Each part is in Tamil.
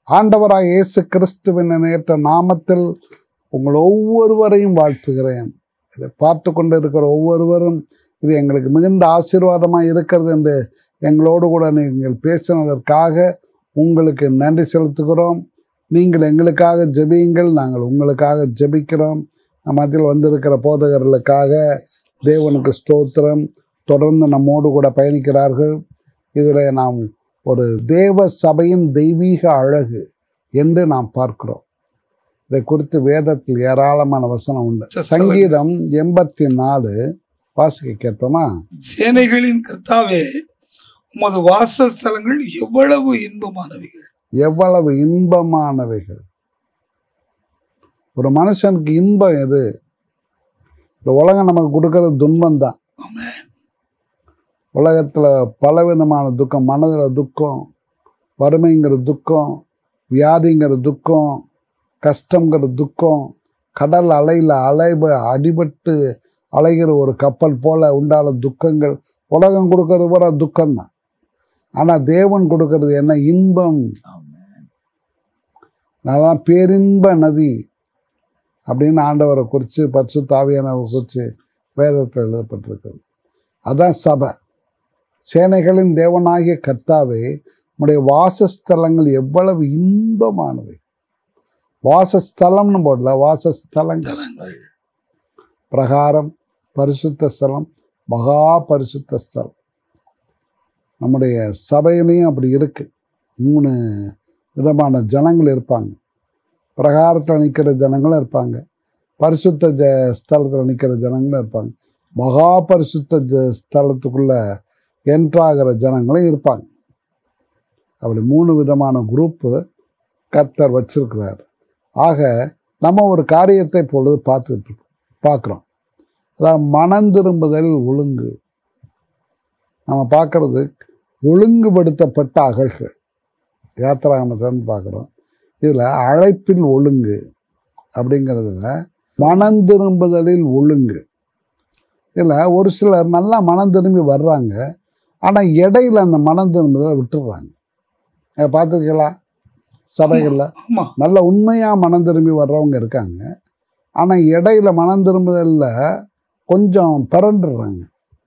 ஆண்டவராய் இயேசு கிறிஸ்துவின் நேற்ற நாமத்தில் உங்கள் ஒவ்வொருவரையும் வாழ்த்துகிறேன் இதை பார்த்து கொண்டு இருக்கிற ஒவ்வொருவரும் இது எங்களுக்கு மிகுந்த ஆசீர்வாதமாக இருக்கிறது என்று எங்களோடு கூட நீங்கள் பேசினதற்காக உங்களுக்கு நன்றி செலுத்துகிறோம் நீங்கள் எங்களுக்காக ஜெபியுங்கள் நாங்கள் உங்களுக்காக ஜெபிக்கிறோம் நம்ம மத்தியில் வந்திருக்கிற போதகர்களுக்காக தேவனுக்கு ஸ்தோத்திரம் தொடர்ந்து நம்மோடு கூட பயணிக்கிறார்கள் இதில் நாம் ஒரு தேவ சபையின் தெய்வீக அழகு என்று நாம் பார்க்கிறோம் இதை குறித்து வேதத்தில் ஏராளமான வசனம் உண்டு சங்கீதம் எண்பத்தி நாலு வாசிக்க கேட்போமா சேனைகளின் கர்த்தாவே உமது வாசஸ்தலங்கள் எவ்வளவு இன்பமானவைகள் எவ்வளவு இன்பமானவைகள் ஒரு மனுஷனுக்கு இன்பம் எது இந்த உலகம் நமக்கு கொடுக்கறது துன்பம் தான் ஆமென். உலகத்தில் பலவிதமான துக்கம் மனதில் துக்கம் வறுமைங்கிற துக்கம் வியாதிங்கிற துக்கம் கஷ்டங்கிற துக்கம் கடல் அலையில் அலைப அடிபட்டு அலைகிற ஒரு கப்பல் போல உண்டான துக்கங்கள் உலகம் கொடுக்கறது பூரா துக்கம்தான் ஆனால் தேவன் கொடுக்கறது என்ன இன்பம் நான் பேரின்ப நதி அப்படின்னு ஆண்டவரை குறித்து பரிசு தாவியானவை குறித்து வேதத்தில் எழுதப்பட்டிருக்கிறது அதான் சபை சேனைகளின் தேவனாகிய கர்த்தாவே உம்முடைய வாசஸ்தலங்கள் எவ்வளவு இன்பமானவை வாசஸ்தலம்னு போடல வாசஸ்தலங்கள் தலங்கள் பிரகாரம் பரிசுத்த ஸ்தலம் மகா பரிசுத்த ஸ்தலம் நம்முடைய சபையிலையும் அப்படி இருக்கு மூணு விதமான ஜனங்கள் இருப்பாங்க பிரகாரத்தில் நிற்கிற ஜனங்களும் இருப்பாங்க பரிசுத்த ஜ ஸ்தலத்தில் நிற்கிற ஜனங்களும் இருப்பாங்க மகா பரிசுத்த ஜ ஸ்தலத்துக்குள்ள என்ட்ராகிற ஜனங்களும் இருப்பாங்க அப்படி மூணு விதமான குரூப்பு கர்த்தர் வச்சிருக்கிறார் ஆக நம்ம ஒரு காரியத்தை பொழுது பார்த்துட்டு இருக்கோம் பார்க்குறோம் அதாவது மனம் திரும்புதல் ஒழுங்கு நம்ம பார்க்கறது ஒழுங்குபடுத்தப்பட்ட அகழ்கள் யாத்திராமத்திலிருந்து பார்க்குறோம் இதில் அழைப்பில் ஒழுங்கு அப்படிங்கிறதுல மனம் திரும்புதலில் ஒழுங்கு இதில் ஒரு சிலர் நல்லா மனம் திரும்பி வர்றாங்க ஆனால் இடையில அந்த மனம் திரும்புதலை விட்டுடுறாங்க அஹ் பார்த்திருக்கீங்களா சபைகளில் ஆமா நல்ல உண்மையாக மனம் திரும்பி வர்றவங்க இருக்காங்க ஆனால் இடையில மனம் திரும்புதலில் கொஞ்சம் பிறண்டுடுறாங்க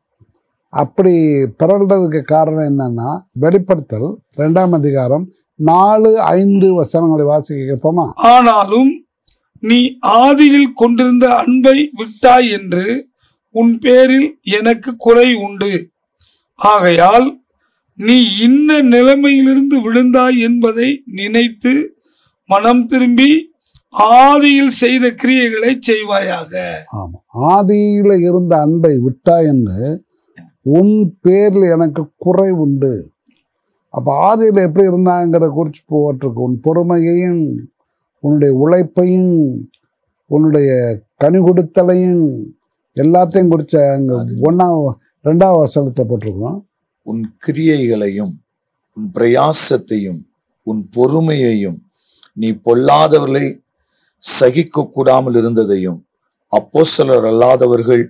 அப்படி பிறல்றதுக்கு காரணம் என்னன்னா வெளிப்படுத்தல் ரெண்டாம் அதிகாரம் நாலு ஐந்து வசனங்களை வாசிக்க கேட்போமா ஆனாலும் நீ ஆதியில் கொண்டிருந்த அன்பை விட்டாய் என்று உன் பேரில் எனக்கு குறை உண்டு ஆகையால் நீ இன்ன நிலைமையிலிருந்து விழுந்தாய் என்பதை நினைத்து மனம் திரும்பி ஆதியில் செய்த கிரியைகளை செய்வாயாக ஆமாம் ஆதியில் இருந்த அன்பை விட்டாய் என்று உன் பேரில் எனக்கு குறை உண்டு அப்போ ஆதியில் எப்படி இருந்தாங்கிற குறித்து போட்டிருக்கு உன் பொறுமையையும் உன்னுடைய உழைப்பையும் உன்னுடைய கனி கொடுத்தலையும் எல்லாத்தையும் குறித்த அங்கே ஒன்றாம் ரெண்டாவது வசனத்தை போட்டிருக்கோம் உன் கிரியைகளையும் உன் பிரயாசத்தையும் உன் பொறுமையையும் நீ பொல்லாதவர்களை சகிக்க கூடாமல் இருந்ததையும் அப்போஸ்தலர் அல்லாதவர்கள்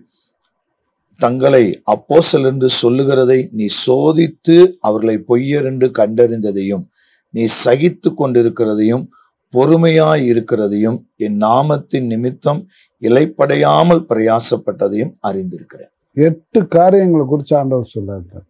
தங்களை அப்போஸ்தலர் என்று சொல்லுகிறதை நீ சோதித்து அவர்களை பொய்யர் என்று கண்டறிந்ததையும் நீ சகித்து கொண்டிருக்கிறதையும் பொறுமையாய் இருக்கிறதையும் என் நாமத்தின் நிமித்தம் இலைப்படையாமல் பிரயாசப்பட்டதையும் அறிந்திருக்கிறேன் எட்டு காரியங்களை குறித்து ஆண்டவர் சொல்றாரு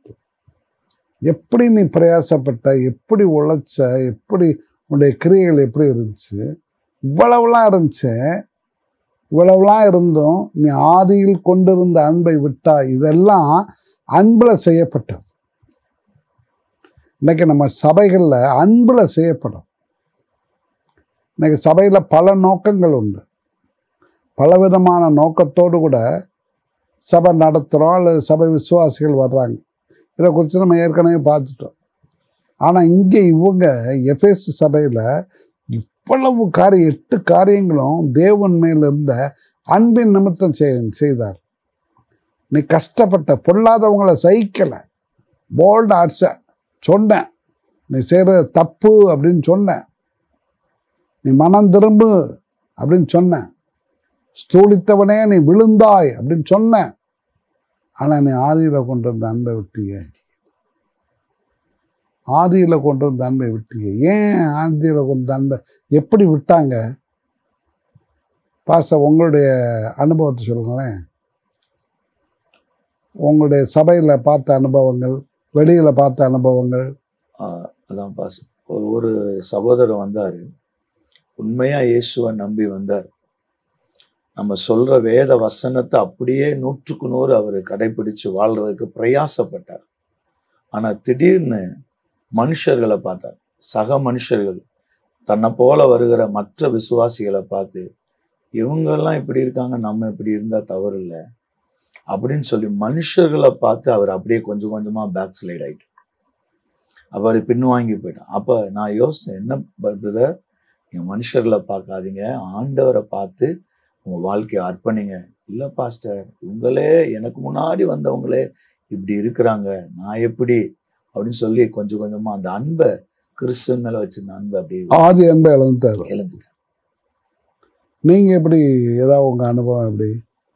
எப்படி நீ பிரயாசப்பட்ட எப்படி உழைச்ச எப்படி உன்னுடைய கிரியைகள் எப்படி இருந்துச்சு இவ்வளவுலாம் இருந்துச்சு இவ்வளவுலாம் இருந்தும் நீ ஆதியில் கொண்டிருந்த அன்பை விட்டா இதெல்லாம் அன்பில் செய்யப்பட்டது இன்னைக்கு நம்ம சபைகளில் அன்பில் செய்யப்படும் இன்னைக்கு சபையில் பல நோக்கங்கள் உண்டு பலவிதமான நோக்கத்தோடு கூட சபை நடத்துகிறோம் அல்லது சபை விசுவாசிகள் வர்றாங்க இதை குறித்து நம்ம ஏற்கனவே பார்த்துட்டோம் ஆனால் இங்கே இவங்க எஃப்எஸ் சபையில் இவ்வளவு காரியம் எட்டு காரியங்களும் தேவன் மேல் இருந்த அன்பின் நிமித்தம் செய் செய்தார் நீ கஷ்டப்பட்ட பொல்லாதவங்களை சகிக்கலை போல்டு அடிச்ச சொன்னேன் நீ செய்கிறது தப்பு அப்படின்னு சொன்னேன் நீ மனம் திரும்பு அப்படின்னு சொன்னேன் ஸ்தூலித்தவனே நீ விழுந்தாய் அப்படின்னு சொன்னேன் ஆனால் நீ ஆதியில் கொண்டு வந்த அன்பை விட்டியே ஆதியில் கொண்டு வந்த அன்பை விட்டீங்க ஏன் ஆதியில் கொண்டு வந்த அன்பை எப்படி விட்டாங்க பாச உங்களுடைய அனுபவத்தை சொல்லுங்களேன் உங்களுடைய சபையில் பார்த்த அனுபவங்கள் வெளியில் பார்த்த அனுபவங்கள் ஆஹ் அதான் பாஸ் ஒரு- ஒரு சகோதரர் வந்தாரு உண்மையா இயேசுவை நம்பி வந்தார் நம்ம சொல்ற வேத வசனத்தை அப்படியே நூற்றுக்கு நூறு அவர் கடைபிடிச்சு வாழ்றதுக்கு பிரயாசப்பட்டார் ஆனா திடீர்னு மனுஷர்களை பார்த்தார் சக மனுஷர்கள் தன்னை போல வருகிற மற்ற விசுவாசிகளை பார்த்து இவங்கெல்லாம் இப்படி இருக்காங்க நம்ம இப்படி இருந்தா தவறு இல்லை அப்படின்னு சொல்லி மனுஷர்களை பார்த்து அவர் அப்படியே கொஞ்சம் கொஞ்சமா பேக் ஸ்லைட் ஆயிட்டு அவர் பின்வாங்கி போயிட்டான் அப்ப நான் யோசிச்சேன் என்ன பிரதர் நீங்க மனுஷர்களை பார்க்காதீங்க ஆண்டவரை பார்த்து உங்க வாழ்க்கையை அர்ப்பணிங்க இல்ல பாஸ்டர் இவங்களே எனக்கு முன்னாடி வந்தவங்களே இப்படி இருக்கிறாங்க நான் எப்படி அப்படின்னு சொல்லி கொஞ்சம் கொஞ்சமா அந்த அன்பை கிறிஸ்துவன் மேல வச்சிருந்த அன்பை அப்படியே ஆதி அன்பை இழந்துட்டார் இழந்துட்டார் நீங்கள் எப்படி ஏதாவது உங்கள் அனுபவம் எப்படி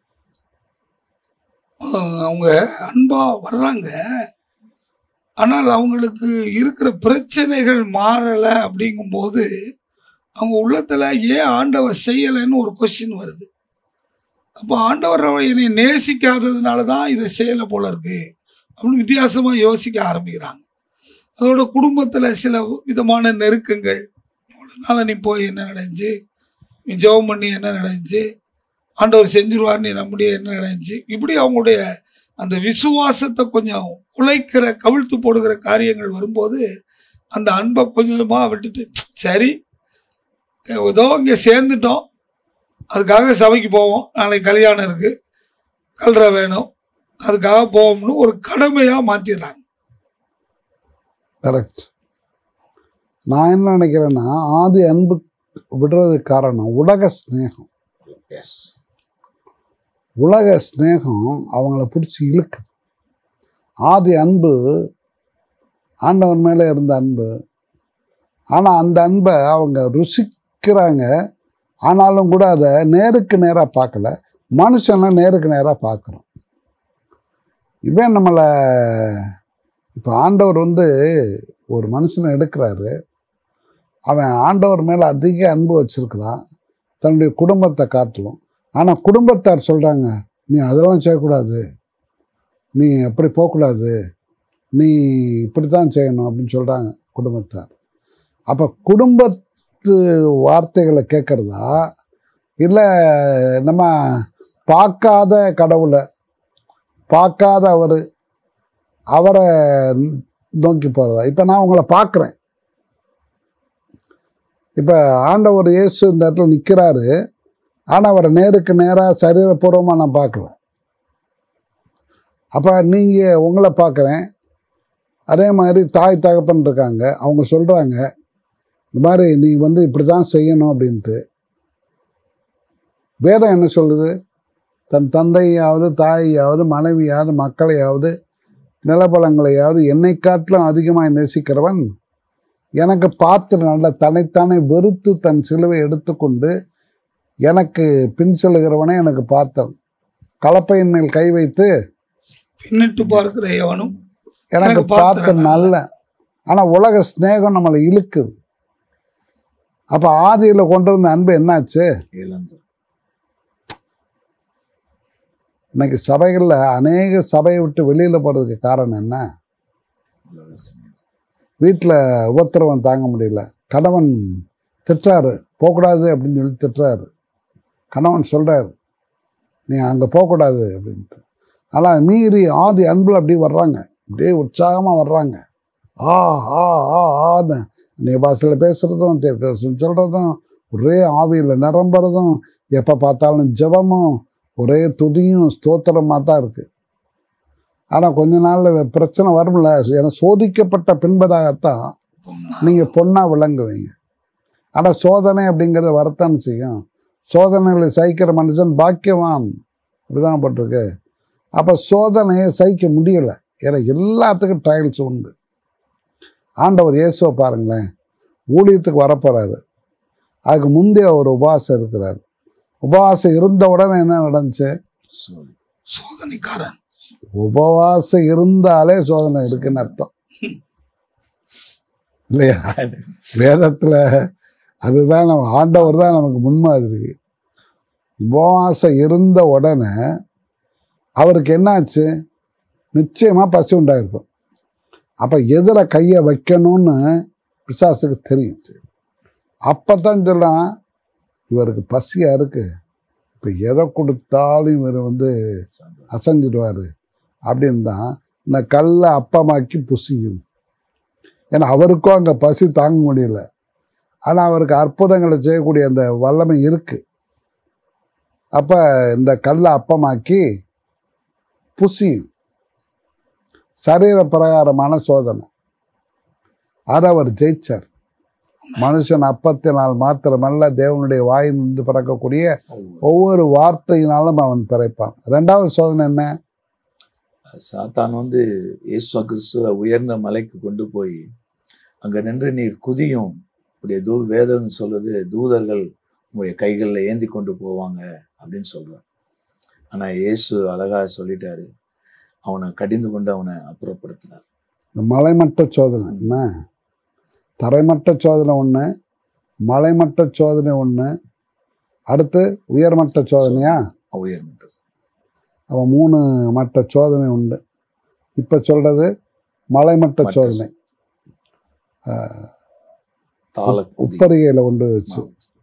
ஆஹ் அவங்க அன்பா வர்றாங்க ஆனால் அவங்களுக்கு இருக்கிற பிரச்சனைகள் மாறல அப்படிங்கும்போது அவங்க உள்ளத்துல ஏன் ஆண்டவர் செய்யலைன்னு ஒரு கொஸ்டின் வருது அப்போ ஆண்டவர் என்னை நேசிக்காததுனால தான் இதை செய்யலை போல இருக்கு அப்படின்னு வித்தியாசமா யோசிக்க ஆரம்பிக்கிறாங்க அதோட குடும்பத்துல சில விதமான நெருக்கங்கள் இவ்வளோ நாள் நீ போய் என்ன நடந்துச்சு நீ ஜெபம் பண்ணி என்ன நடந்துச்சு ஆண்டவர் செஞ்சிருவார் நீ நம்முடைய என்ன நடந்துச்சு இப்படி அவங்களுடைய அந்த விசுவாசத்தை கொஞ்சம் குலைக்கிற கவிழ்த்து போடுகிற காரியங்கள் வரும்போது அந்த அன்பை கொஞ்சமாக விட்டுட்டு சரி ஏதோ இங்கே சேர்ந்துட்டோம் அதுக்காக சபைக்கு போவோம் நாளைக்கு கல்யாணம் இருக்குது கல்ற வேணும் அதுக்காக போவோம்னு ஒரு கடமையாக மாற்றிடுறாங்க கரெக்ட் நான் என்ன நினைக்கிறேன்னா ஆதி அன்பு விடுறதுக்கு காரணம் உலக ஸ்நேகம் எஸ் உலக ஸ்நேகம் அவங்கள பிடிச்சி இழுக்குது ஆதி அன்பு ஆண்டவன் மேலே இருந்த அன்பு ஆனால் அந்த அன்பை அவங்க ருசிக்கிறாங்க ஆனாலும் கூட அதை நேருக்கு நேராக பார்க்கல மனுஷனை நேருக்கு நேராக பார்க்குறோம் இவன் நம்மளை இப்போ ஆண்டவர் வந்து ஒரு மனுஷனை எடுக்கிறாரு அவன் ஆண்டவர் மேலே அதிக அன்பு வச்சிருக்கிறான் தன்னுடைய குடும்பத்தை காட்டிலும் ஆனால் குடும்பத்தார் சொல்கிறாங்க நீ அதெல்லாம் செய்யக்கூடாது நீ அப்படி போகக்கூடாது நீ இப்படி தான் செய்யணும் அப்படின்னு சொல்கிறாங்க குடும்பத்தார் அப்போ குடும்பத்து வார்த்தைகளை கேட்குறதா இல்லை நம்ம பார்க்காத கடவுளை பார்க்காத அவர் அவரை நோக்கி போகிறதா இப்போ நான் உங்களை பார்க்குறேன் இப்போ ஆண்டவர் இயேசு இந்த இடத்துல நிற்கிறாரு ஆனால் அவரை நேருக்கு நேராக சரீரபூர்வமாக நான் பார்க்கல அப்போ நீங்கள் உங்களை பார்க்குறேன் அதே மாதிரி தாய் தகப்பன் இருக்காங்க அவங்க சொல்கிறாங்க இந்த மாதிரி நீ வந்து இப்படி தான் செய்யணும் அப்படின்ட்டு வேதம் என்ன சொல்லுது தன் தந்தையாவது தாயையாவது மனைவியாவது மக்களையாவது நிலபலங்களையாவது என்னை காட்டிலும் அதிகமாக நேசிக்கிறவன் எனக்கு பார்த்து நல்ல தன்னைத்தானே வெறுத்து தன் சிலுவை எடுத்துக்கொண்டு எனக்கு பின் செல்லுகிறவனே எனக்கு பார்த்தன் கலப்பையின் மேல் கை வைத்து பின்னிட்டு பார்க்கிற எவனும் எனக்கு எனக்கு பார்த்த பார்த்தன நல்ல ஆனால் உலக ஸ்நேகம் நம்மளை இழுக்குது அப்போ ஆதியில் கொண்டு வந்த அன்பு என்னாச்சு இழந்து இன்னைக்கு சபைகளில் அநேக சபையை விட்டு வெளியில் போகிறதுக்கு காரணம் என்ன உலக சிநேகம். வீட்டில் உபத்திரவம் தாங்க முடியல கணவன் திட்டுறாரு போகக்கூடாது அப்படின்னு சொல்லி திட்டுறாரு கணவன் சொல்கிறாரு நீ அங்கே போகக்கூடாது அப்படின்ட்டு ஆனால் மீறி ஆதி அன்பில் அப்படியே வர்றாங்க அப்படியே உற்சாகமாக வர்றாங்க ஆ ஆ ஆ ஆன்னு நீ பாஷையில் பேசுகிறதும் தீர்க்கதரிசனம் சொல்கிறதும் ஒரே ஆவியில் நிரம்புறதும் எப்போ பார்த்தாலும் ஜெபமும் ஒரே துதியும் ஸ்தோத்திரமாக தான் இருக்குது ஆனால் கொஞ்ச நாள்ல பிரச்சனை வரும்ல ஏன்னா சோதிக்கப்பட்ட பின்பதாகத்தான் நீங்கள் பொண்ணாக விளங்குவீங்க ஆனால் சோதனை அப்படிங்கிறத வரத்தான் செய்யும் சோதனைகளை சகிக்கிற மனுஷன் பாக்கியவான் இப்படிதான் போட்டிருக்கு அப்போ சோதனையை சகிக்க முடியலை ஏன்னா எல்லாத்துக்கும் ட்ரையல்ஸ் உண்டு ஆண்டவர் இயேசுவை பாருங்களேன் ஊழியத்துக்கு வரப்போறாரு அதுக்கு முந்தைய ஒரு உபவாசம் இருக்கிறார் உபவாசம் இருந்த உடனே என்ன நடந்துச்சு சோதி. சோதனைக்காரன் உபவாசம் இருந்தாலே சோதனை இருக்குன்னு அர்த்தம் இல்லையா வேதத்தில் அதுதான் நம்ம ஆண்டவர் தான் நமக்கு முன்மாதிரி உபவாசம் இருந்த உடனே அவருக்கு என்னாச்சு நிச்சயமாக பசி உண்டாயிருக்கும் அப்போ எதில் கையை வைக்கணும்னு பிசாசுக்கு தெரியும் அப்போ தான் சொல்லலாம் இவருக்கு பசியாக இருக்கு இப்போ எதை கொடுத்தாலும் இவர் வந்து அசைஞ்சிடுவார் அப்படின்னு தான் இந்த கல்லை அப்பமாக்கி புசியும் ஏன்னா அவருக்கும் அங்கே பசி தாங்க முடியல ஆனால் அவருக்கு அற்புதங்களை செய்யக்கூடிய அந்த வல்லமை இருக்கு அப்போ இந்த கல்லை அப்பமாக்கி புசியும் சரீர பிரகாரமான சோதனை அதை அவர் ஜெயிச்சார் மனுஷன் அப்பத்தினால் மாத்திரமல்ல தேவனுடைய வாயிலிருந்து பிறக்கக்கூடிய ஒவ்வொரு வார்த்தையினாலும் அவன் பிறப்பான் ரெண்டாவது சோதனை என்ன சாத்தான் வந்து இயேசு கிறிஸ்துவ உயர்ந்த மலைக்கு கொண்டு போய் அங்க நின்று நீர் குதியும் உடைய தூ வேதம் சொல்லுது தூதர்கள் உங்களுடைய கைகளில் ஏந்தி கொண்டு போவாங்க அப்படின்னு சொல்றான் ஆனா இயேசு அழகா சொல்லிட்டாரு அவனை கடிந்து கொண்டு அவனை அப்புறப்படுத்தினார் இந்த மலைமட்ட சோதனை என்ன தரைமட்ட சோதனை ஒன்று மலைமட்ட சோதனை ஒன்று அடுத்து உயர்மட்ட சோதனையா உயர்மட்ட அவன் மூணு மட்ட சோதனை உண்டு இப்போ சொல்றது மலைமட்ட மட்ட சோதனை தாள குதி உப்பரிகையில் கொண்டு வச்சு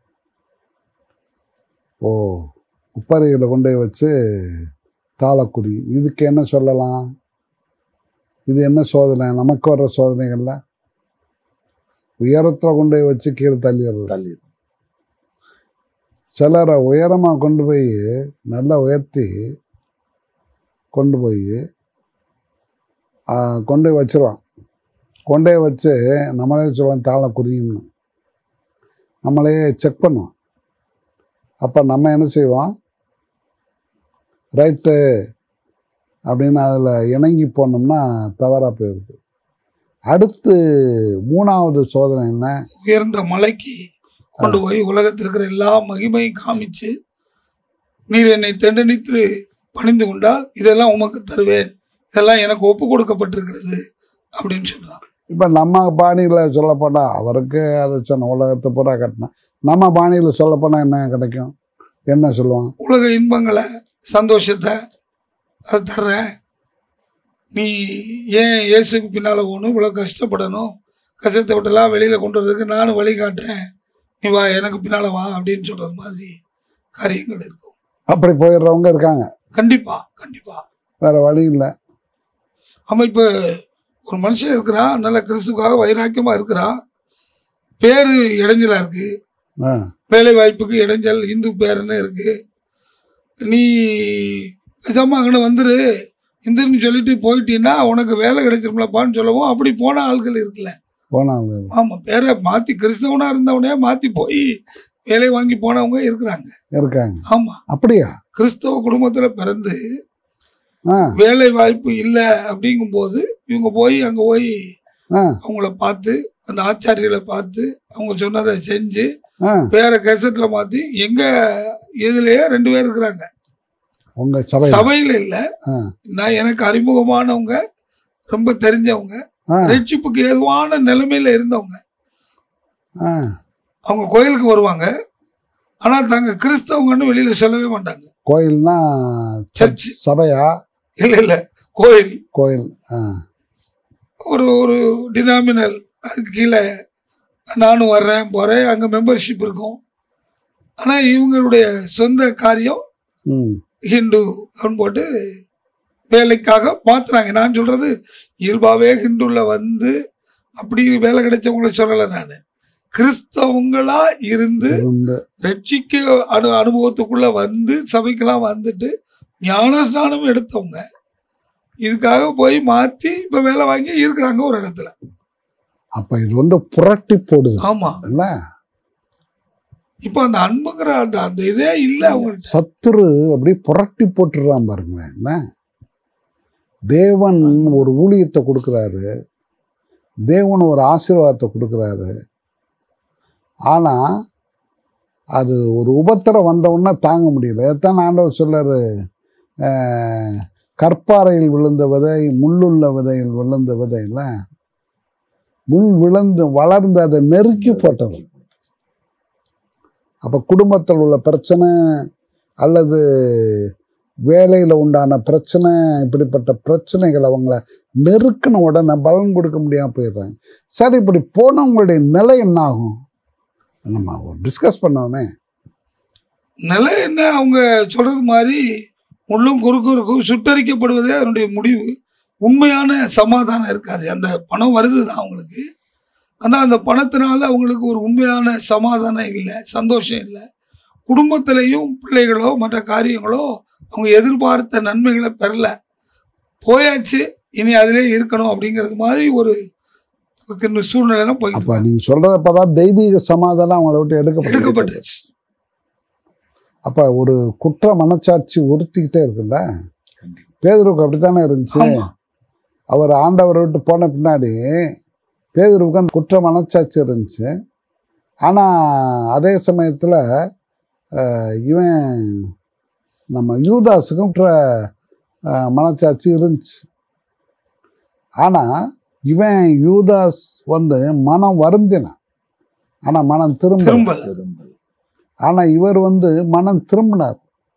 ஓ உப்பரிகையில் கொண்டு போய் வச்சு தாளக்குடி இதுக்கு என்ன சொல்லலாம் இது என்ன சோதனை நமக்கு வர்ற சோதனைகள்ல உயரத்தில் கொண்டு போய் வச்சு கீழே தள்ளிடுறது தள்ளி சிலரை உயரமாக கொண்டு போய் நல்லா உயர்த்தி கொண்டு போய் ஆ, கொண்டு போய் வச்சிருவான் கொண்டு போய் வச்சு நம்மளே சொல்லுவோம் தாளை குறியும்னு நம்மளே செக் பண்ணுவோம் அப்போ நம்ம என்ன செய்வோம் ரைட்டு அப்படின்னு அதில் இணங்கி போனோம்னா தவறாக போயிடுது அடுத்து மூணாவது சோதனை என்ன உயர்ந்த மலைக்கு கொண்டு போய் உலகத்தில் இருக்கிற எல்லா மகிமையும் காமிச்சு நீர் என்னை தண்டனித்து பணிந்து கொண்டால் இதெல்லாம் உமக்கு தருவேன் இதெல்லாம் எனக்கு ஒப்பு கொடுக்கப்பட்டிருக்கிறது அப்படின்னு சொல்றான் இப்போ நம்ம பாணியில் சொல்லப்போனால் அவருக்கு அதை சொன்ன உலகத்தை பூரா கட்டினா நம்ம பாணியில் சொல்லப்போனால் என்ன கிடைக்கும் என்ன சொல்லுவான் உலக இன்பங்களை சந்தோஷத்தை அதை தர்றேன் நீ ஏன் இயேசுக்கு பின்னால் போகணும் இவ்வளோ கஷ்டப்படணும் கஷ்டத்தை விட்டெல்லாம் வெளியில் கொண்டு வரதுக்கு நானும் வழி காட்டுறேன் நீ வா எனக்கு பின்னால் வா அப்படின்னு சொல்கிறது மாதிரி காரியங்கள் இருக்கும் அப்படி போயிடுறவங்க இருக்காங்க கண்டிப்பா கண்டிப்பா வேற வழி இல்லை ஆமாம் இப்போ ஒரு மனுஷன் இருக்கிறான் நல்ல கிறிஸ்துக்காக வைராக்கியமாக இருக்கிறான் பேர் இடைஞ்சலா இருக்கு ஆ வேலை வாய்ப்புக்கு இடைஞ்சல் இந்து பேருன்னு இருக்கு நீ பேசாம அங்கே வந்துரு இந்துன்னு சொல்லிட்டு போயிட்டீன்னா உனக்கு வேலை கிடைச்சிரும்லப்பான்னு சொல்லவும் அப்படி போன ஆட்கள் இருக்குல்ல போனாங்க ஆமாம் பேரை மாற்றி கிறிஸ்தவனா இருந்தவனே மாற்றி போய் வேலை வாங்கி போனவங்க இருக்கிறாங்க இருக்காங்க ஆமாம் அப்படியா கிறிஸ்தவ குடும்பத்தில் பிறந்து ஆ வேலை வாய்ப்பு இல்லை அப்படிங்கும்போது இவங்க போய் அங்கே போய் ஆ அவங்கள பார்த்து அந்த ஆச்சாரிகளை பார்த்து அவங்க சொன்னதை செஞ்சு ஆ வேற கேசட்ல மாத்தி எங்க இதுலயே ரெண்டு பேர் இருக்கிறாங்க உங்க சபை சபையில இல்ல ஆ நான் எனக்கு அறிமுகமானவங்க ரொம்ப தெரிஞ்சவங்க ஆ ரட்சிப்புக்கு ஏதுவான நிலைமையில இருந்தவங்க ஆ அவங்க கோயிலுக்கு வருவாங்க ஆனா தாங்க கிறிஸ்தவங்கன்னு வெளியில சொல்லவே மாட்டாங்க கோயில்னா சர்ச் சபையா இல்ல இல்ல கோயில் கோயில் ஆ ஒரு ஒரு டினாமினல் அதுக்கு கீழே நானும் வர்றேன் போறேன் அங்க மெம்பர்ஷிப் இருக்கும் ஆனா இவங்களுடைய சொந்த காரியம் ம் ஹிந்து அப்படின்னு போட்டு வேலைக்காக மாத்துறாங்க நான் சொல்றது இயல்பாவே ஹிந்துல வந்து அப்படி வேலை கிடைச்சவங்கள சொல்லலை நான் கிறிஸ்தவங்களா இருந்து இருந்து ரட்சிக்க அனு அனுபவத்துக்குள்ள வந்து சபைக்கெல்லாம் வந்துட்டு ஞானஸ்நானம் எடுத்தவங்க இதுக்காக போய் மாத்தி இப்ப வேலை வாங்கி இருக்கிறாங்க ஒரு இடத்துல அப்ப இது வந்து புரட்டி போடுது ஆமா இல்ல இப்ப அந்த அன்புங்கிற அந்த அந்த இதே இல்ல அவங்கள்ட்ட சத்துரு அப்படி புரட்டி போட்டுடுறான் பாருங்களேன் என்ன தேவன் ஒரு ஊழியத்தை கொடுக்குறாரு தேவன் ஒரு ஆசீர்வாதத்தை கொடுக்குறாரு ஆனா அது ஒரு உபத்திரம் வந்தவுடனே தாங்க முடியல எத்தனை ஆண்டவர் சொல்லாரு அஹ், கற்பாறையில் விழுந்த விதை முள்ளுள்ள விதையில் விழுந்த விதையில முள் விழுந்து வளர்ந்து அதை நெருக்கி போட்டது அப்போ குடும்பத்தில் உள்ள பிரச்சனை அல்லது வேலையில் உண்டான பிரச்சனை இப்படிப்பட்ட பிரச்சனைகள் அவங்கள நெருக்கின உடனே பலன் கொடுக்க முடியாமல் போயிடுறாங்க சரி இப்படி போனவங்களுடைய நிலை என்ன ஆகும் நம்ம டிஸ்கஸ் பண்ணோமே நிலை என்ன அவங்க சொல்றது மாதிரி உள்ளும் குறுக்கு இருக்கும் சுட்டரிக்கப்படுவதே அதனுடைய முடிவு உண்மையான சமாதானம் இருக்காது அந்த பணம் வருது தான் அவங்களுக்கு ஆனால் அந்த பணத்தினால அவங்களுக்கு ஒரு உண்மையான சமாதானம் இல்லை சந்தோஷம் இல்லை குடும்பத்திலையும் பிள்ளைகளோ மற்ற காரியங்களோ அவங்க எதிர்பார்த்த நன்மைகளை பெறல போயாச்சு இனி அதிலே இருக்கணும் அப்படிங்கிறது மாதிரி ஒரு சூழ்நிலைலாம் போயிட்டு அப்போ நீங்கள் சொல்கிறத பார்த்தா தெய்வீக சமாதானம் அவங்கள விட்டு எடுக்கப்பட்டு எடுக்கப்பட்டுச்சு அப்போ ஒரு குற்ற மனச்சாட்சி உறுத்திக்கிட்டே இருக்குல்ல கண்டிப்பா பேதருக்கு அப்படித்தானே இருந்துச்சு ஆமா அவர் ஆண்டவரை விட்டு போன பின்னாடி பேதருக்கு அந்த குற்ற மனச்சாட்சி இருந்துச்சு ஆனால் அதே சமயத்தில் இவன் நம்ம யூதாஸுக்கும் குற்ற அஹ், மனச்சாட்சி இருந்துச்சு ஆனால் இவன் யூதாஸ் வந்து மனம் வருந்தினான் ஆனால் மனம் திரும்ப திரும்பல திரும்பல ஆனா இவர் வந்து மனம் திரும்பினார்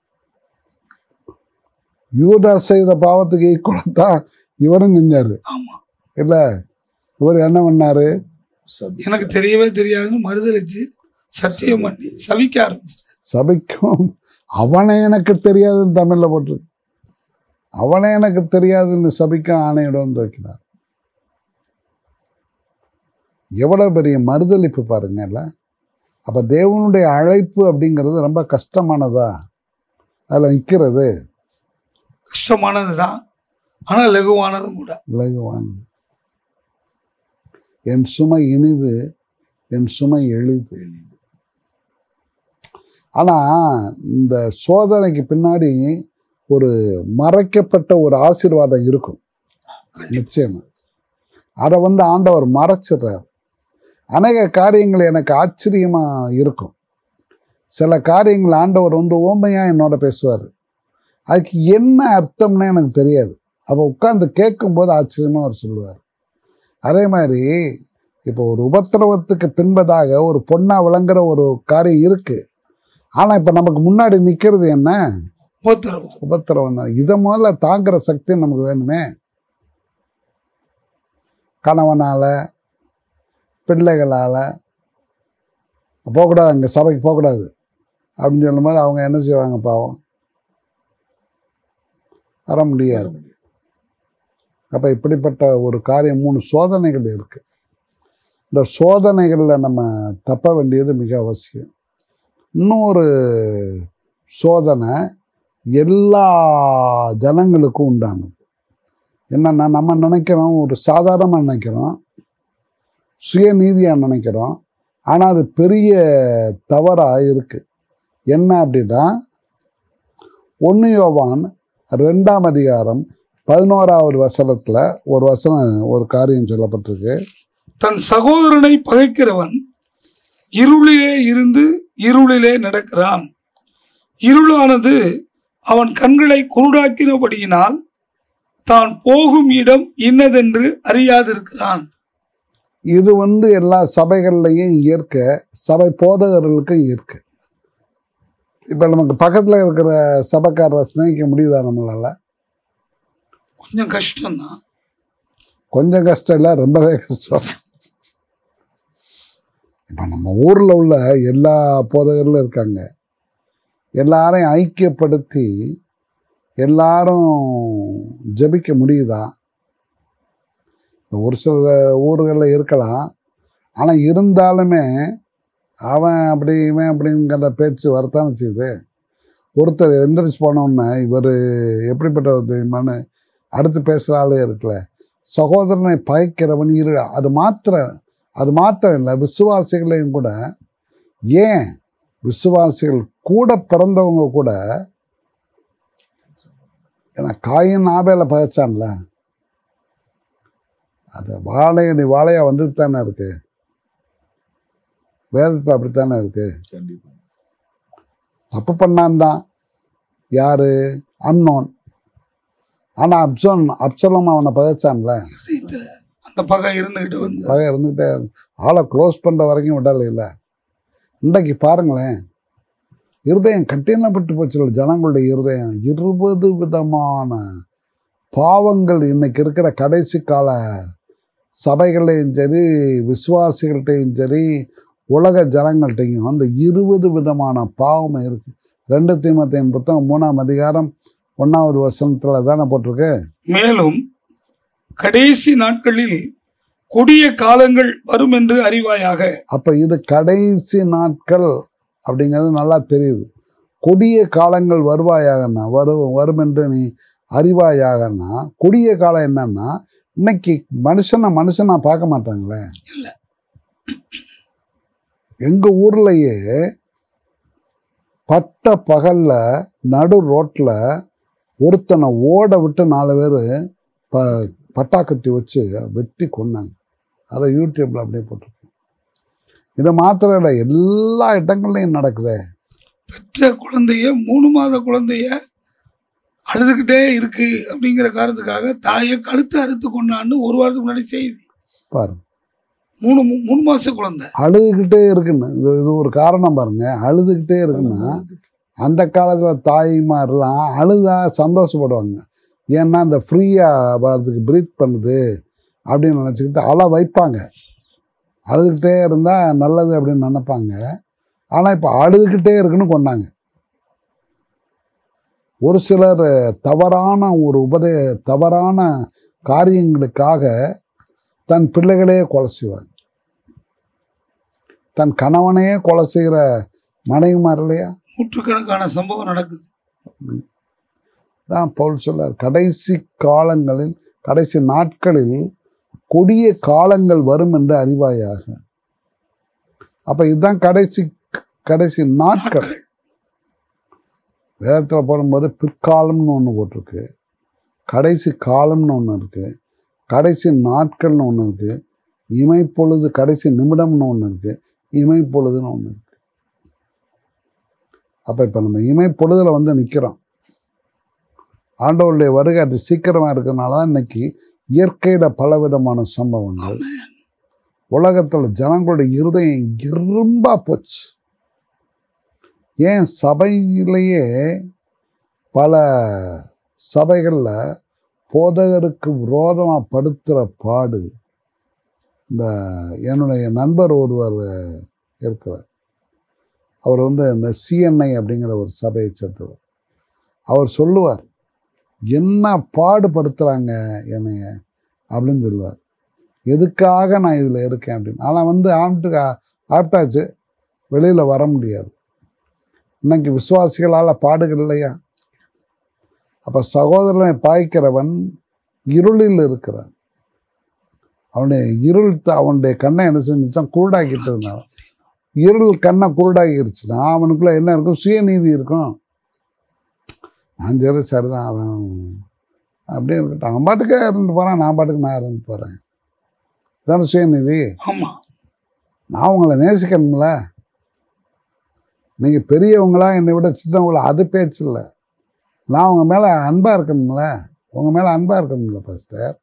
யூதா செய்த பாவத்துக்கு ஈக்குவலாக தான் இவரும் செஞ்சாரு ஆமா இல்ல இவர் என்ன பண்ணாரு சபி எனக்கு தெரியவே தெரியாதுன்னு மறுதளிச்சு சத்தியம் பண்ணி சவிக்க ஆரம்பிச்சிட்டார் சபைக்கும் அவனே எனக்கு தெரியாதுன்னு தமிழ்ல போட்டிருக்கு அவனே எனக்கு தெரியாதுன்னு சபிக்கும் ஆணையிடம் வைக்கிறார் எவ்வளவு பெரிய மறுதளிப்பு பாருங்கல்ல அப்ப தேவனுடைய அழைப்பு அப்படிங்கிறது ரொம்ப கஷ்டமானதா அதுல நிக்கிறது கஷ்டமானது தான் ஆனா லகுவானதும் கூட இலகுவான் என் சுமை இனிது என் சுமை எளிது ஆனா இந்த சோதனைக்கு பின்னாடி ஒரு மறைக்கப்பட்ட ஒரு ஆசீர்வாதம் இருக்கும் நிச்சயமா அதை வந்து ஆண்டவர் மறைச்சிடுறார் அநேக காரியங்கள் எனக்கு ஆச்சரியமா இருக்கும் சில காரியங்கள் ஆண்டவர் வந்து ஓமையா என்னோட பேசுவார் அதுக்கு என்ன அர்த்தம்னு எனக்கு தெரியாது அப்போ உட்கார்ந்து கேட்கும்போது ஆச்சரியமா அவர் சொல்லுவார் அதே மாதிரி இப்போ ஒரு உபத்திரவத்துக்கு பின்பதாக ஒரு பொண்ணா விளங்குற ஒரு காரியம் இருக்கு ஆனா இப்ப நமக்கு முன்னாடி நிக்கிறது என்ன உபத்திரவம் உபத்திரவம் தான் இதை முதல்ல தாங்குற சக்தி நமக்கு வேணுமே கணவனால பிள்ளைகளால போகக்கூடாது அங்கே சபைக்கு போகக்கூடாது அப்படின்னு சொல்லும்போது அவங்க என்ன செய்வாங்க பாவம் வர முடியாது அப்போ இப்படிப்பட்ட ஒரு காரியம் மூணு சோதனைகள் இருக்கு இந்த சோதனைகளில் நம்ம தப்ப வேண்டியது மிக அவசியம் இன்னொரு சோதனை எல்லா ஜனங்களுக்கும் உண்டானது என்னன்னா நம்ம நினைக்கிறோம் ஒரு சாதாரணமாக நினைக்கிறோம் சுயநீதியாக நினைக்கிறோம் ஆனால் அது பெரிய தவறாக இருக்கு என்ன அப்படின்னா ஒன்று யோவான் ரெண்டாம் அதிகாரம் பதினோராவது வசனத்தில் ஒரு வசனம் ஒரு காரியம் சொல்லப்பட்டிருக்கு தன் சகோதரனை பகைக்கிறவன் இருளிலே இருந்து இருளிலே நடக்கிறான் இருளானது அவன் கண்களை குருடாக்கினபடியினால் தான் போகும் இடம் இன்னதென்று அறியாதிருக்கிறான் இது வந்து எல்லா சபைகள்லையும் இயற்க சபை போதகர்களுக்கும் இயற்கை இப்போ நமக்கு பக்கத்தில் இருக்கிற சபைக்காரரை சிநேகிக்க முடியுதா நம்மளால கொஞ்சம் கஷ்டம்தான் கொஞ்சம் கஷ்டம் இல்லை ரொம்பவே கஷ்டம் இப்போ நம்ம ஊரில் உள்ள எல்லா போதகர்களும் இருக்காங்க எல்லாரையும் ஐக்கியப்படுத்தி எல்லாரும் ஜெபிக்க முடியுதா ஒரு சில ஊர்களில் இருக்கலாம் ஆனால் இருந்தாலுமே அவன் அப்படி இவன் அப்படிங்கிற பேச்சு வரத்தானே செய்யுது ஒருத்தர் எந்திரிச்சு போனோன்னே இவர் எப்படிப்பட்டவர் தெரியுமான்னு அடுத்து பேசுகிற ஆளே இருக்குல்ல சகோதரனை பகைக்கிறவன் இரு அது மாத்திரம் அது மாத்திரம் இல்லை விசுவாசிகளையும் கூட ஏன் விசுவாசிகள் கூட பிறந்தவங்க கூட ஏன்னா காயின் ஆபேல பகைச்சான்ல அது வாழையடி வாழையா வந்துட்டு தானே இருக்கு வேதத்தில் அப்படித்தானே இருக்கு கண்டிப்பா தப்பு பண்ணான் தான் யாரு அன்னோன் ஆனா அப்சோன் அப்சலம் அவனை பகைச்சான்ல இதயத்துல அந்த பகை இருந்துகிட்டு வந்து பகை இருந்துகிட்டே ஆளை க்ளோஸ் பண்ணுற வரைக்கும் விடலை இல்லை இன்றைக்கு பாருங்களேன் இருதயம் கட்டினப்பட்டு போச்சு ஜனங்களுடைய இருதயம் இருபது விதமான பாவங்கள் இன்னைக்கு இருக்கிற கடைசி கால சபைகளையும் சரி விசுவாசிகள்கிட்டையும் சரி உலக ஜனங்கள்கிட்டையும் அந்த இருபது விதமான பாவம் இருக்கு ரெண்டு தீமத்தையும் புத்தகம் மூணாம் அதிகாரம் ஒன்றாவது வசனத்தில் தானே போட்டிருக்கு மேலும் கடைசி நாட்களில் கொடிய காலங்கள் வரும் என்று அறிவாயாக அப்போ இது கடைசி நாட்கள் அப்படிங்கிறது நல்லா தெரியுது கொடிய காலங்கள் வருவாயாகன்னா வரும் வரும் என்று நீ அறிவாயாகன்னா கொடிய காலம் என்னன்னா இன்னைக்கு மனுஷனை மனுஷனா பார்க்க மாட்டாங்களே இல்ல. எங்க ஊர்லயே பட்ட பகல்ல நடு ரோட்ல ஒருத்தனை ஓட விட்டு நாலு பேர் ப பட்டாக்கத்தி வச்சு வெட்டி கொன்னாங்க அதை யூடியூப்ல அப்படியே போட்டிருக்கேன் இதை மாத்திரம் இல்லை எல்லா இடங்கள்லையும் நடக்குதே பெற்ற குழந்தைய மூணு மாத குழந்தைய அழுதுகிட்டே இருக்கு அப்படிங்கிற காரணத்துக்காக தாயை கழுத்து அறுத்து கொண்டான்னு ஒரு வாரத்துக்கு முன்னாடி செய்தி பாரு மூணு மூ- மூணு மாச குழந்தை அழுதுகிட்டே இருக்குன்னு இது இது ஒரு காரணம் பாருங்க அழுதுகிட்டே இருக்குன்னா அந்த காலத்தில் தாய்மாரெலாம் அழுதா சந்தோஷப்படுவாங்க ஏன்னா அந்த ஃப்ரீயாக வர்றதுக்கு ப்ரீத் பண்ணுது அப்படின்னு நினச்சிக்கிட்டு அழ வைப்பாங்க அழுதுகிட்டே இருந்தால் நல்லது அப்படின்னு நினைப்பாங்க ஆனால் இப்போ அழுதுகிட்டே இருக்குன்னு கொண்டாங்க ஒரு சிலர் தவறான ஒரு உபதே தவறான காரியங்களுக்காக தன் பிள்ளைகளே கொலை செய்வாங்க தன் கணவனையே கொலை செய்கிற மனைவிமார் இல்லையா நூற்றுக்கணக்கான சம்பவம் நடக்குது தான் பவுல் சொல்லார் கடைசி காலங்களில் கடைசி நாட்களில் கொடிய காலங்கள் வரும் என்று அறிவாயாக அப்ப இதுதான் கடைசி கடைசி நாட்கள் நாட்கள் வேதத்தில் போடும்போது பிற்காலம்னு ஒன்று போட்டிருக்கு கடைசி காலம்னு ஒன்று இருக்கு கடைசி நாட்கள்னு ஒன்று இருக்கு இமைப்பொழுது கடைசி நிமிடம்னு ஒன்று இருக்கு இமைப்பொழுதுன்னு ஒன்று இருக்கு அப்போ இப்போ நம்ம இமைப்பொழுதுல வந்து நிற்கிறோம் ஆண்டவருடைய வருகை அது சீக்கிரமாக இருக்கிறதுனால தான் இன்னைக்கு இயற்கையில் பலவிதமான சம்பவங்கள் உலகத்தில் ஜனங்களுடைய இருதயம் இரும்பா போச்சு ஏன் சபையிலேயே பல சபைகளில் போதகருக்கு விரோதமாக படுத்துகிற பாடு இந்த என்னுடைய நண்பர் ஒருவர் இருக்கிறார் அவர் வந்து இந்த சிஎன்ஐ அப்படிங்கிற ஒரு சபையை சேர்ந்தவர் அவர் சொல்லுவார் என்ன பாடுபடுத்துகிறாங்க என்னைய அப்படின்னு சொல்லுவார் எதுக்காக நான் இதில் இருக்கேன் அப்படின்னு ஆனால் வந்து ஆப்ட்டு ஆப்டாச்சு வெளியில் வர முடியாது இன்னைக்கு விசுவாசிகளால் பாடுகள் இல்லையா அப்போ சகோதரனை பாய்க்கிறவன் இருளில் இருக்கிறான் அவனுடைய இருள் த- அவனுடைய கண்ணை என்ன செஞ்சுட்டான் குருடாக்கிட்டு இருந்தான் இருள் கண்ணை குருடாக்கிருச்சுன்னா அவனுக்குள்ள என்ன இருக்கும் சுயநீதி இருக்கும் நான் சரி சரிதான் அவன் அப்படியே இருக்கட்டும் அவன் பாட்டுக்கே இருந்து போகிறான் நான் பாட்டுக்கு நான் இருந்து போகிறேன் இதான சுயநீதி ஆமா நான் உங்களை நேசிக்கணும்ல நீங்கள் பெரியவங்களா என்னை விட சின்னவங்களா அது பேச்சு இல்லை நான் உங்கள் மேலே அன்பாக இருக்கணும்ல உங்கள் மேலே அன்பாக இருக்கணும்ல பாஸ்டர்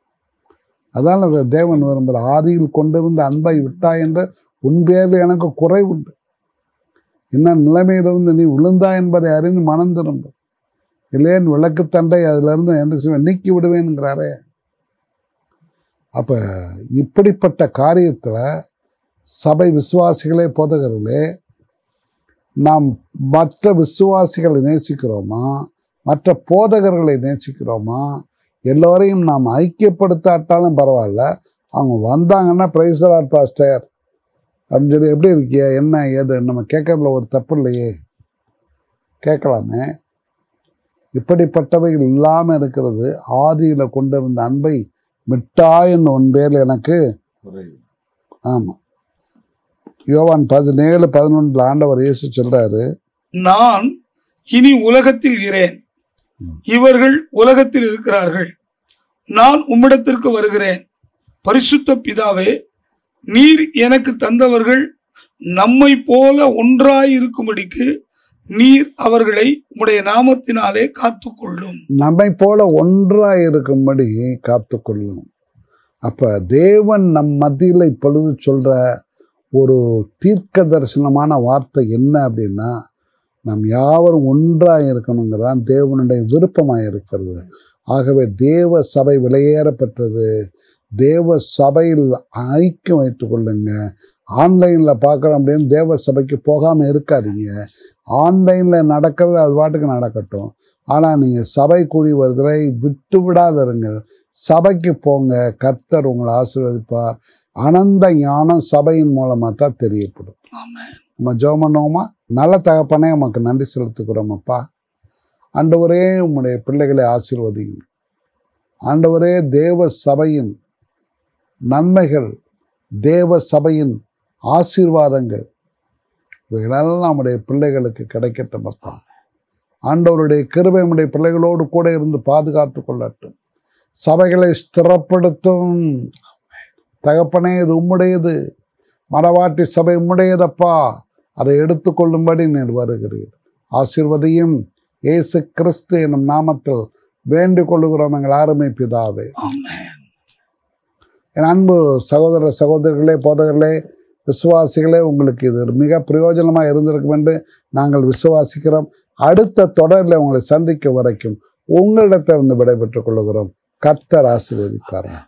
அதான் அது தேவன் விரும்புகிற ஆதியில் கொண்டிருந்த அன்பை விட்டாய் என்ற உன் பேரில் எனக்கு குறை உண்டு என்ன நிலைமையிலிருந்து நீ விழுந்தா என்பதை அறிந்து மனம் திரும்ப இல்லையேன் விளக்குத்தண்டை அதிலிருந்து என்ன செய்வேன் நீக்கி விடுவேன்ங்கிறாரே அப்போ இப்படிப்பட்ட காரியத்தில் சபை விசுவாசிகளே போதகர்களே நாம் மற்ற விசுவாசிகளை நேசிக்கிறோமா மற்ற போதகர்களை நேசிக்கிறோமா எல்லோரையும் நாம் ஐக்கியப்படுத்தாட்டாலும் பரவாயில்ல அவங்க வந்தாங்கன்னா பிரைசலாட் பாஸ்டர் அப்படின்னு சொல்லி எப்படி இருக்கியா என்ன ஏது நம்ம கேட்கறதுல ஒரு தப்பு இல்லையே கேட்கலாமே இப்படிப்பட்டவைகள் இல்லாமல் இருக்கிறது ஆதியில் கொண்டிருந்த அன்பை மிட்டாயின் உன் பேரில் எனக்கு குறைவு ஆமாம் யோவான் பதினேழு பதினொன்றில் ஆண்டவர் இயேசு சொல்றாரு நான் இனி உலகத்தில் இரேன் இவர்கள் உலகத்தில் இருக்கிறார்கள் நான் உம்மிடத்திற்கு வருகிறேன் பரிசுத்த பிதாவே நீர் எனக்கு தந்தவர்கள் நம்மை போல ஒன்றாய் இருக்கும்படிக்கு நீர் அவர்களை உம்முடைய நாமத்தினாலே காத்துக்கொள்ளும் நம்மை போல ஒன்றாய் இருக்கும்படி காத்துக்கொள்ளும் அப்ப தேவன் நம் மத்தியில் இப்பொழுது சொல்ற ஒரு தீர்க்க தரிசனமான வார்த்தை என்ன அப்படின்னா நாம் யாவரும் ஒன்றாக இருக்கணுங்கிறதான் தேவனுடைய விருப்பமாக இருக்கிறது ஆகவே தேவ சபை விலையேறப்பட்டது தேவ சபையில் ஐக்கியம் வைத்துக் கொள்ளுங்க ஆன்லைனில் பார்க்குறோம் அப்படின்னு தேவ சபைக்கு போகாமல் இருக்காதீங்க ஆன்லைனில் நடக்கிறது அது பாட்டுக்கு நடக்கட்டும் ஆனால் நீங்கள் சபை கூடி வருதலை விட்டு விடாதருங்கள் சபைக்கு போங்க கர்த்தர் உங்களை ஆசீர்வதிப்பார் அனந்த ஞானம் சபையின் மூலமாக தான் தெரியப்படும் ஆமென் நம்ம ஜெபம் பண்ணுவோமா நல்ல தகப்பனே உமக்கு நன்றி செலுத்துக்கிறோம் அப்பா ஆண்டவரே உம்முடைய பிள்ளைகளை ஆசீர்வதிங்க ஆண்டவரே தேவ சபையின் நன்மைகள் தேவ சபையின் ஆசீர்வாதங்கள் இவைகளெல்லாம் நம்முடைய பிள்ளைகளுக்கு கிடைக்கட்டும் அப்பா ஆண்டவருடைய கிருபை நம்முடைய பிள்ளைகளோடு கூட இருந்து பாதுகாத்து கொள்ளட்டும் சபைகளை ஸ்திரப்படுத்தும் தகப்பனே இது உம்முடையது மடவாட்டி சபை உம்முடையதப்பா அதை எடுத்துக்கொள்ளும்படி நீர் வருகிறீர் ஆசீர்வதியும் இயேசு கிறிஸ்து என்னும் நாமத்தில் வேண்டிக் கொள்ளுகிறோம் எங்கள் ஆறுமை பிதாவே ஆமென் என் அன்பு சகோதர சகோதரிகளே போதகர்களே விசுவாசிகளே உங்களுக்கு இது மிக பிரயோஜனமாக இருந்திருக்கும் என்று நாங்கள் விசுவாசிக்கிறோம் அடுத்த தொடரில் உங்களை சந்திக்க வரைக்கும் உங்களிடத்திலிருந்து விடைபெற்றுக் கொள்ளுகிறோம் கர்த்தர் ஆசீர்வதிப்பார்கள்